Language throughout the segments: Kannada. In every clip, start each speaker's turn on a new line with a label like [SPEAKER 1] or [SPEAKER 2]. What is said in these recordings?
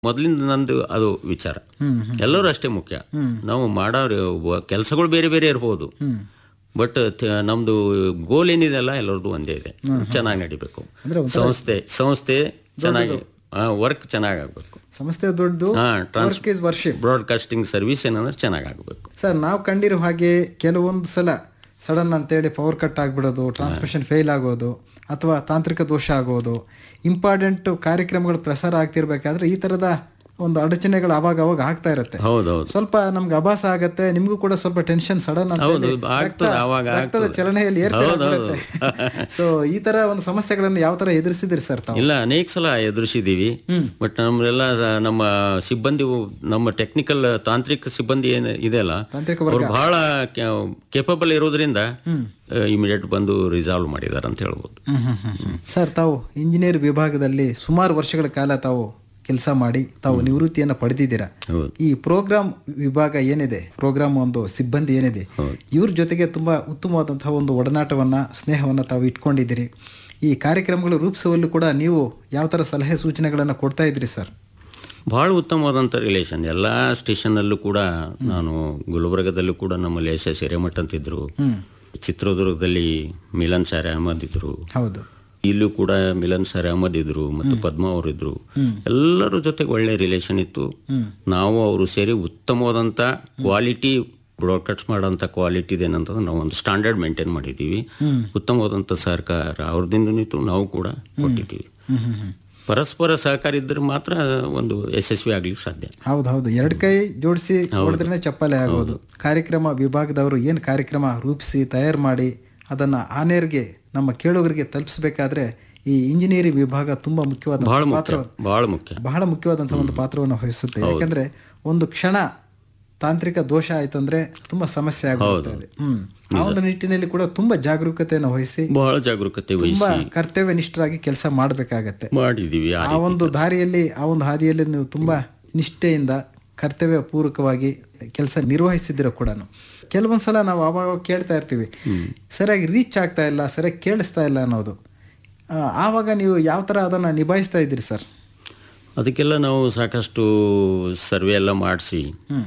[SPEAKER 1] ಮೊದಲಿಂದ ನಂದು ಅದು ವಿಚಾರ ಎಲ್ಲರೂ ಅಷ್ಟೇ ಮುಖ್ಯ ನಾವು ಮಾಡೋ ಕೆಲಸಗಳು ಬೇರೆ ಬೇರೆ ಇರ್ಬೋದು ಬಟ್ ನಮ್ದು ಗೋಲ್ ಏನಿದೆಲ್ಲ ಎಲ್ಲರದು ಒಂದೇ ಇದೆ ಚೆನ್ನಾಗಿ ನಡಿಬೇಕು ಸಂಸ್ಥೆ ಸಂಸ್ಥೆ ಚೆನ್ನಾಗಿ ವರ್ಕ್ ಚೆನ್ನಾಗಿ ಆಗ್ಬೇಕು
[SPEAKER 2] ಸಂಸ್ಥೆ ದೊಡ್ಡದು
[SPEAKER 1] ಹಾ trans
[SPEAKER 2] work is worship
[SPEAKER 1] broadcasting service ಏನಂದ್ರೆ ಚೆನ್ನಾಗಿ ಆಗಬೇಕು
[SPEAKER 2] ಸರ್ ನಾವು ಕಂಡಿರೋ ಹಾಗೆ ಕೆಲವೊಂದು ಸಲ ಸಡನ್ ಅಂತೇಳಿ ಪವರ್ ಕಟ್ ಆಗಿಬಿಡೋದು ಟ್ರಾನ್ಸ್ಮಿಷನ್ ಫೇಲ್ ಆಗೋದು ಅಥವಾ ತಾಂತ್ರಿಕ ದೋಷ ಆಗೋದು ಇಂಪಾರ್ಟೆಂಟ್ ಕಾರ್ಯಕ್ರಮಗಳು ಪ್ರಸಾರ ಆಗ್ತಿರ್ಬೇಕಾದ್ರೆ ಈ ಥರದ ಒಂದು ಅಡಚಣೆಗಳು ಅವಾಗ ಅವಾಗ ಆಗ್ತಾ ಇರುತ್ತೆ
[SPEAKER 1] ಹೌದೌದು
[SPEAKER 2] ಸ್ವಲ್ಪ ನಮ್ಗೆ ಅಭಾಸ ಆಗತ್ತೆ ನಿಮ್ಗೂ ಕೂಡ ಸ್ವಲ್ಪ ಟೆನ್ಷನ್ ಸಡನ್
[SPEAKER 1] ಹೌದು, ಆಗ್ತದೆ, ಅವಾಗ
[SPEAKER 2] ರಕ್ತದ
[SPEAKER 1] ಆಗ್ತದೆ.
[SPEAKER 2] ಚಲನೆಯಲ್ಲಿ
[SPEAKER 1] ಹೌದು, ಹೌದು.
[SPEAKER 2] ಸೊ ಈ ತರ ಒಂದು ಸಮಸ್ಯೆಗಳನ್ನು ಯಾವ ತರ ಎದುರಿಸಿದ್ರಿ ಸರ್ ತಾವು
[SPEAKER 1] ಇಲ್ಲ ಅನೇಕ ಸಲ ಎದುರಿಸಿದೀವಿ ಬಟ್ ನಮ್ಮೆಲ್ಲ ಸ- ನಮ್ಮ ಸಿಬ್ಬಂದಿ ನಮ್ಮ ಟೆಕ್ನಿಕಲ್ ತಾಂತ್ರಿಕ ಸಿಬ್ಬಂದಿ ಏನು ಇದೆಯಲ್ಲ
[SPEAKER 2] ತಾಂತ್ರಿಕ
[SPEAKER 1] ಅವ್ರು ಬಹಳ ಕೇಪಬಲ್ ಇರೋದ್ರಿಂದ ಇಮಿಡಿಯೇಟ್ ಬಂದು ರಿಸಾಲ್ವ್ ಮಾಡಿದಾರೆ ಅಂತ ಹೇಳ್ಬೋದು
[SPEAKER 2] ಸರ್ ತಾವು ಇಂಜಿನಿಯರ್ ವಿಭಾಗದಲ್ಲಿ ಸುಮಾರು ವರ್ಷಗಳ ಕಾಲ ತಾವು ಕೆಲಸ ಮಾಡಿ ತಾವು ನಿವೃತ್ತಿಯನ್ನು ಪಡೆದಿದ್ದೀರಾ
[SPEAKER 1] ಹೌದು
[SPEAKER 2] ಈ ಪ್ರೋಗ್ರಾಮ್ ವಿಭಾಗ ಏನಿದೆ ಪ್ರೋಗ್ರಾಮ್ ಒಂದು ಸಿಬ್ಬಂದಿ ಏನಿದೆ ಇವ್ರ ಜೊತೆಗೆ ತುಂಬಾ ಉತ್ತಮವಾದಂತಹ ಒಂದು ಒಡನಾಟವನ್ನ ಸ್ನೇಹವನ್ನ ತಾವು ಇಟ್ಕೊಂಡಿದ್ದೀರಿ ಈ ಕಾರ್ಯಕ್ರಮಗಳು ರೂಪಿಸುವಲ್ಲೂ ಕೂಡ ನೀವು ಯಾವ ತರ ಸಲಹೆ ಸೂಚನೆಗಳನ್ನು ಕೊಡ್ತಾ ಇದ್ರಿ ಸರ್
[SPEAKER 1] ಭಾಳ ಉತ್ತಮವಾದಂಥ ರಿಲೇಷನ್ ಎಲ್ಲ ಸ್ಟೇಷನ್ನಲ್ಲೂ ಕೂಡ ನಾನು ಗುಲ್ಬರ್ಗದಲ್ಲೂ ಕೂಡ ನಮ್ಮಲ್ಲಿ ಎಸ್ ಎಸ್ ಹಿರೇಮಠ ಅಂತಿದ್ರು ಚಿತ್ರದುರ್ಗದಲ್ಲಿ ಮಿಲನ್ ಸಾರೆ ಅಹಮದ್ ಇದ್ರು
[SPEAKER 2] ಹೌದು
[SPEAKER 1] ಇಲ್ಲೂ ಕೂಡ ಮಿಲನ್ ಸರ್ ಅಹಮದ್ ಇದ್ರು ಮತ್ತು ಪದ್ಮ ಅವರು ಇದ್ರು ಎಲ್ಲರ ಜೊತೆಗೆ ಒಳ್ಳೆ ರಿಲೇಷನ್ ಇತ್ತು ನಾವು ಅವರು ಸೇರಿ ಉತ್ತಮವಾದಂಥ ಕ್ವಾಲಿಟಿ ಬ್ರಾಡ್ಕಾಸ್ಟ್ ಮಾಡೋಂಥ ಕ್ವಾಲಿಟಿ ಇದೇನಂತಂದ್ರೆ ನಾವು ಒಂದು ಸ್ಟ್ಯಾಂಡರ್ಡ್ ಮೇಂಟೈನ್ ಮಾಡಿದ್ದೀವಿ ಉತ್ತಮವಾದಂಥ ಸಹಕಾರ ಅವ್ರದಿಂದ ನಿಂತು ನಾವು ಕೂಡ ಕೊಟ್ಟಿದ್ದೀವಿ ಪರಸ್ಪರ ಸಹಕಾರ ಇದ್ರೆ ಮಾತ್ರ ಒಂದು ಯಶಸ್ವಿ ಆಗ್ಲಿಕ್ಕೆ ಸಾಧ್ಯ
[SPEAKER 2] ಹೌದು ಹೌದು ಎರಡು ಕೈ ಜೋಡಿಸಿ ಹೊಡೆದ್ರೆ ಚಪ್ಪಾಳೆ ಆಗೋದು ಕಾರ್ಯಕ್ರಮ ವಿಭಾಗದವರು ಏನು ಕಾರ್ಯಕ್ರಮ ರೂಪಿಸಿ ತಯಾರು ಮಾಡಿ ಅದನ್ನ ಆನೇರ್ಗೆ ನಮ್ಮ ಕೇಳುಗರಿಗೆ ತಲುಪಿಸಬೇಕಾದ್ರೆ ಈ ಇಂಜಿನಿಯರಿಂಗ್ ವಿಭಾಗ ತುಂಬಾ ಮುಖ್ಯವಾದ
[SPEAKER 1] ಬಹಳ
[SPEAKER 2] ಪಾತ್ರ
[SPEAKER 1] ಮುಖ್ಯ ಬಹಳ ಮುಖ್ಯ
[SPEAKER 2] ಬಹಳ ಮುಖ್ಯವಾದಂತಹ ಒಂದು ಪಾತ್ರವನ್ನು ವಹಿಸುತ್ತೆ ಯಾಕಂದ್ರೆ ಒಂದು ಕ್ಷಣ ತಾಂತ್ರಿಕ ದೋಷ ಆಯ್ತಂದ್ರೆ ತುಂಬಾ ಸಮಸ್ಯೆ ಆಗುತ್ತದೆ ಹ್ಮ್ ಆ ಒಂದು ನಿಟ್ಟಿನಲ್ಲಿ ಕೂಡ ತುಂಬಾ ಜಾಗರೂಕತೆಯನ್ನು ವಹಿಸಿ
[SPEAKER 1] ಬಹಳ ಜಾಗರೂಕತೆ
[SPEAKER 2] ತುಂಬಾ
[SPEAKER 1] ವಹಿಸಿ
[SPEAKER 2] ಕರ್ತವ್ಯ ನಿಷ್ಠರಾಗಿ ಕೆಲಸ ಮಾಡಬೇಕಾಗತ್ತೆ
[SPEAKER 1] ಮಾಡಿದ್ದೀವಿ ಆ
[SPEAKER 2] ಆ ಒಂದು ದಾರಿಯಲ್ಲಿ ಆ ಒಂದು ಹಾದಿಯಲ್ಲಿ ನೀವು ತುಂಬಾ ನಿಷ್ಠೆಯಿಂದ ಕರ್ತವ್ಯ ಪೂರ್ವಕವಾಗಿ ಕೆಲಸ ನಿರ್ವಹಿಸಿದಿರ ಕೂಡ ಕೆಲವೊಂದ್ಸಲ ನಾವು ಅವಾಗ ಕೇಳ್ತಾ ಇರ್ತೀವಿ ಸರಿಯಾಗಿ ರೀಚ್ ಆಗ್ತಾ ಇಲ್ಲ ಸರಿಯಾಗಿ ಕೇಳಿಸ್ತಾ ಇಲ್ಲ ಅನ್ನೋದು ಆ, ಆವಾಗ ನೀವು ಯಾವ ಥರ ಅದನ್ನು ನಿಭಾಯಿಸ್ತಾ ಇದ್ದೀರಿ ಸರ್
[SPEAKER 1] ಅದಕ್ಕೆಲ್ಲ ನಾವು ಸಾಕಷ್ಟು ಸರ್ವೆ ಎಲ್ಲ ಮಾಡಿಸಿ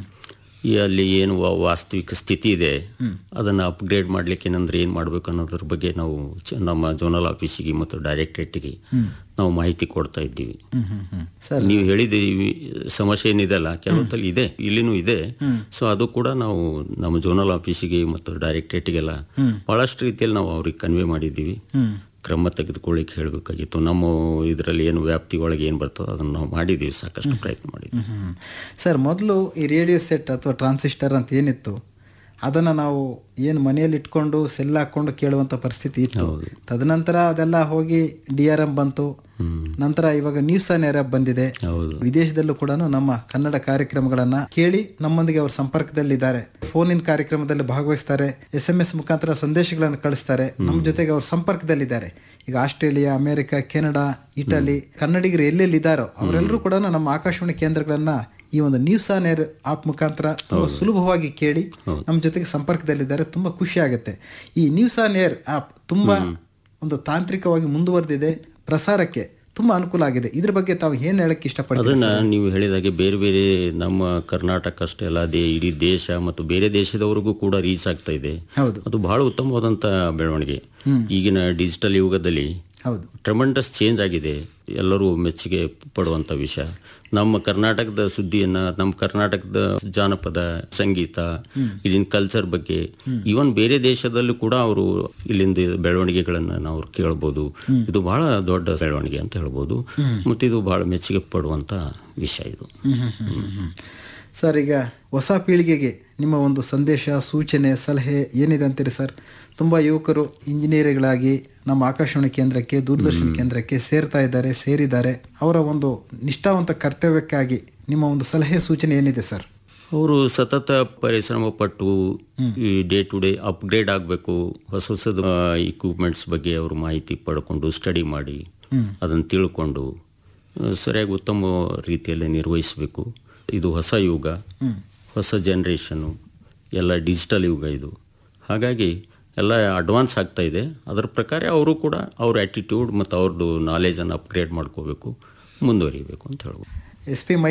[SPEAKER 1] ಈ ಅಲ್ಲಿ ಏನು ವಾ- ವಾಸ್ತವಿಕ ಸ್ಥಿತಿ ಇದೆ ಅದನ್ನು ಅಪ್ಗ್ರೇಡ್ ಮಾಡ್ಲಿಕ್ಕೆ ಏನಂದ್ರೆ ಏನು ಮಾಡಬೇಕು ಅನ್ನೋದ್ರ ಬಗ್ಗೆ ನಾವು ಚ- ನಮ್ಮ ಜೋನಲ್ ಆಫೀಸಿಗೆ ಮತ್ತು ಡೈರೆಕ್ಟ್ರೇಟ್ಗೆ ನಾವು ಮಾಹಿತಿ ಕೊಡ್ತಾ ಇದ್ದೀವಿ
[SPEAKER 2] ಸರ್
[SPEAKER 1] ನೀವು ಹೇಳಿದ ಈ ಸಮಸ್ಯೆ ಏನಿದೆಲ್ಲ ಕೆಲವೊಂದಲ್ಲಿ ಇದೆ ಇಲ್ಲಿನೂ ಇದೆ ಸೊ ಅದು ಕೂಡ ನಾವು ನಮ್ಮ ಜೋನಲ್ ಆಫೀಸಿಗೆ ಮತ್ತು ಡೈರೆಕ್ಟ್ರೇಟ್ಗೆಲ್ಲ ಬಹಳಷ್ಟು ರೀತಿಯಲ್ಲಿ ನಾವು ಅವ್ರಿಗೆ ಕನ್ವೆ ಮಾಡಿದ್ದೀವಿ ಕ್ರಮ ತೆಗೆದುಕೊಳ್ಳಿಕ್ಕೆ ಹೇಳಬೇಕಾಗಿತ್ತು ನಮ್ಮ ಇದರಲ್ಲಿ ಏನು ವ್ಯಾಪ್ತಿ ಒಳಗೆ ಏನು ಬರ್ತದೋ ಅದನ್ನು ನಾವು ಮಾಡಿದ್ದೀವಿ ಸಾಕಷ್ಟು ಪ್ರಯತ್ನ ಮಾಡಿದ್ದೀವಿ
[SPEAKER 2] ಹ್ಮ್. ಸರ್ ಮೊದಲು ಈ ರೇಡಿಯೋ ಸೆಟ್ ಅಥವಾ ಟ್ರಾನ್ಸಿಸ್ಟರ್ ಅಂತ ಏನಿತ್ತು ಅದನ್ನು ನಾವು ಏನು ಮನೆಯಲ್ಲಿ ಇಟ್ಕೊಂಡು ಸೆಲ್ ಹಾಕೊಂಡು ಕೇಳುವಂಥ ಪರಿಸ್ಥಿತಿ ಇತ್ತು ತದನಂತರ ಅದೆಲ್ಲ ಹೋಗಿ ಡಿ ಆರ್ ಎಂ ಬಂತು ನಂತರ ಇವಾಗ ನ್ಯೂಸ್ ಆನ್ ಏರ್ ಬಂದಿದೆ
[SPEAKER 1] ಹೌದು
[SPEAKER 2] ವಿದೇಶದಲ್ಲೂ ಕೂಡ ನಮ್ಮ ಕನ್ನಡ ಕಾರ್ಯಕ್ರಮಗಳನ್ನ ಕೇಳಿ ನಮ್ಮೊಂದಿಗೆ ಅವರು ಸಂಪರ್ಕದಲ್ಲಿದ್ದಾರೆ ಫೋನ್ ಇನ್ ಕಾರ್ಯಕ್ರಮದಲ್ಲಿ ಭಾಗವಹಿಸ್ತಾರೆ ಎಸ್ ಎಂ ಎಸ್ ಮುಖಾಂತರ ಸಂದೇಶಗಳನ್ನು ಕಳಿಸ್ತಾರೆ ನಮ್ಮ ಜೊತೆಗೆ ಅವರು ಸಂಪರ್ಕದಲ್ಲಿದ್ದಾರೆ ಈಗ ಆಸ್ಟ್ರೇಲಿಯಾ ಅಮೆರಿಕ ಕೆನಡಾ ಇಟಲಿ ಕನ್ನಡಿಗರು ಎಲ್ಲೆಲ್ಲಿ ಇದ್ದಾರೋ ಅವರೆಲ್ಲರೂ ಕೂಡ ನಮ್ಮ ಆಕಾಶವಾಣಿ ಕೇಂದ್ರಗಳನ್ನ ಈ ಒಂದು ನ್ಯೂಸ್ ಆನ್ ಏರ್ ಆಪ್ ಮುಖಾಂತರ ತುಂಬಾ ಸುಲಭವಾಗಿ ಕೇಳಿ ನಮ್ಮ ಜೊತೆಗೆ ಸಂಪರ್ಕದಲ್ಲಿದ್ದಾರೆ ತುಂಬಾ ಖುಷಿ ಆಗುತ್ತೆ ಈ ನ್ಯೂಸ್ ಆನ್ ಏರ್ ಆಪ್ ತುಂಬಾ ಒಂದು ತಾಂತ್ರಿಕವಾಗಿ ಮುಂದುವರೆದಿದೆ ಪ್ರಸಾರಕ್ಕೆ ತುಂಬಾ ಅನುಕೂಲ ಆಗಿದೆ ಇದ್ರ ಬಗ್ಗೆ ತಾವು ಏನ್ ಹೇಳಕ್ ಇಷ್ಟಪಡ್ತೀರಿ
[SPEAKER 1] ಅದನ್ನ ನೀವು ಹೇಳಿದಾಗೆ ಬೇರೆ ಬೇರೆ ನಮ್ಮ ಕರ್ನಾಟಕ ಅಷ್ಟೇ ಅಲ್ಲ ಅದೇ ಇಡೀ ದೇಶ ಮತ್ತು ಬೇರೆ ದೇಶದವರೆಗೂ ಕೂಡ ರೀಚ್ ಆಗ್ತಾ ಇದೆ
[SPEAKER 2] ಹೌದು
[SPEAKER 1] ಅದು ಬಹಳ ಉತ್ತಮವಾದಂಥ ಬೆಳವಣಿಗೆ ಈಗಿನ ಡಿಜಿಟಲ್ ಯುಗದಲ್ಲಿ
[SPEAKER 2] ಹೌದು
[SPEAKER 1] ಟ್ರೆಮೆಂಡಸ್ ಚೇಂಜ್ ಆಗಿದೆ ಎಲ್ಲರೂ ಮೆಚ್ಚುಗೆ ಪಡುವಂಥ ವಿಷಯ ನಮ್ಮ ಕರ್ನಾಟಕದ ಸುದ್ದಿಯನ್ನ ನಮ್ಮ ಕರ್ನಾಟಕದ ಜಾನಪದ ಸಂಗೀತ ಇಲ್ಲಿನ ಕಲ್ಚರ್ ಬಗ್ಗೆ ಈವನ್ ಬೇರೆ ದೇಶದಲ್ಲೂ ಕೂಡ ಅವರು ಇಲ್ಲಿಂದ ಬೆಳವಣಿಗೆಗಳನ್ನ ನಾವು ಕೇಳ್ಬೋದು ಇದು ಬಹಳ ದೊಡ್ಡ ಬೆಳವಣಿಗೆ ಅಂತ ಹೇಳ್ಬೋದು ಮತ್ತು ಇದು ಬಹಳ ಮೆಚ್ಚುಗೆ ಪಡುವಂಥ ವಿಷಯ ಇದು
[SPEAKER 2] ಸರ್ ಈಗ ಹೊಸ ಪೀಳಿಗೆಗೆ ನಿಮ್ಮ ಒಂದು ಸಂದೇಶ ಸೂಚನೆ ಸಲಹೆ ಏನಿದೆ ಅಂತೀರಿ ಸರ್ ತುಂಬ ಯುವಕರು ಇಂಜಿನಿಯರ್ಗಳಾಗಿ ನಮ್ಮ ಆಕಾಶವಾಣಿ ಕೇಂದ್ರಕ್ಕೆ ದೂರದರ್ಶನ ಕೇಂದ್ರಕ್ಕೆ ಸೇರ್ತಾ ಇದ್ದಾರೆ ಸೇರಿದ್ದಾರೆ ಅವರ ಒಂದು ನಿಷ್ಠಾವಂತ ಕರ್ತವ್ಯಕ್ಕಾಗಿ ನಿಮ್ಮ ಒಂದು ಸಲಹೆ ಸೂಚನೆ ಏನಿದೆ ಸರ್
[SPEAKER 1] ಅವರು ಸತತ ಪರಿಶ್ರಮ ಪಟ್ಟು ಈ ಡೇ ಟು ಡೇ ಅಪ್ಗ್ರೇಡ್ ಆಗಬೇಕು ಹೊಸ ಹೊಸದ ಇಕ್ವಿಪ್ಮೆಂಟ್ಸ್ ಬಗ್ಗೆ ಅವರು ಮಾಹಿತಿ ಪಡ್ಕೊಂಡು ಸ್ಟಡಿ ಮಾಡಿ ಅದನ್ನು ತಿಳ್ಕೊಂಡು ಆ, ಸರಿಯಾಗಿ ಉತ್ತಮ ರೀತಿಯಲ್ಲಿ ನಿರ್ವಹಿಸಬೇಕು ಇದು ಹೊಸ ಯುಗ ಹೊಸ ಜನ್ರೇಷನ್ನು ಎಲ್ಲ ಡಿಜಿಟಲ್ ಯುಗ ಇದು ಹಾಗಾಗಿ ಎಲ್ಲ ಅಡ್ವಾನ್ಸ್ ಆಗ್ತಾ ಇದೆ ಅದರ ಪ್ರಕಾರ ಅವರು ಕೂಡ ಅವ್ರ ಆ್ಯಟಿಟ್ಯೂಡ್ ಮತ್ತು ಅವ್ರದ್ದು ನಾಲೆಜನ್ನು ಅಪ್ಗ್ರೇಡ್ ಮಾಡ್ಕೋಬೇಕು ಮುಂದುವರಿಬೇಕು ಅಂತ ಹೇಳ್ಬೋದು
[SPEAKER 2] ಎಸ್ ಪಿ